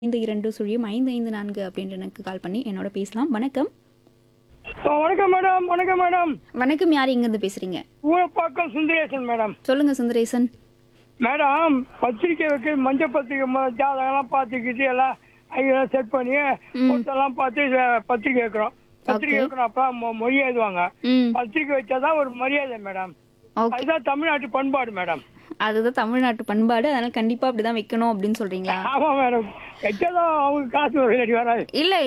ஐந்து இரண்டு சுழியம் ஐந்து ஐந்து நான்கு அப்படின்ற எனக்கு கால் பண்ணி என்னோட பேசலாம் வணக்கம் ஆ, வணக்கம் மேடம் வணக்கம் மேடம் வணக்கம் யார் இங்கேருந்து பேசுறீங்க ஊரப்பாக்கம் சுந்தரேசன் மேடம் சொல்லுங்க சுந்தரேசன் மேடம் பத்திரிக்கை வைக்க மஞ்சள் பத்திரிக்கை ம- ஜாதகம்லாம் பார்த்துக்கிட்டு எல்லாம் ஐயெல்லாம் செட் பண்ணி பொருத்தெல்லாம் பார்த்து அஹ், பத்திரிக்கை வைக்கிறோம் பத்திரிக்கை Okay. வைக்கிறோம் அப்போ மொ- மொழி எழுதுவாங்க ம் பத்திரிக்கை வச்சாதான் ஒரு மரியாதை மேடம் ஓகே அதுதான் தமிழ்நாட்டு பண்பாடு மேடம் அதுதான் தமிழ்நாட்டு பண்பாடு அதனால கண்டிப்பா அப்படிதான் வைக்கணும் அப்படின்னு சொல்றீங்களா ஆமா மேடம் வச்சாதான் அவங்க காசு ஒரு வராது இல்ல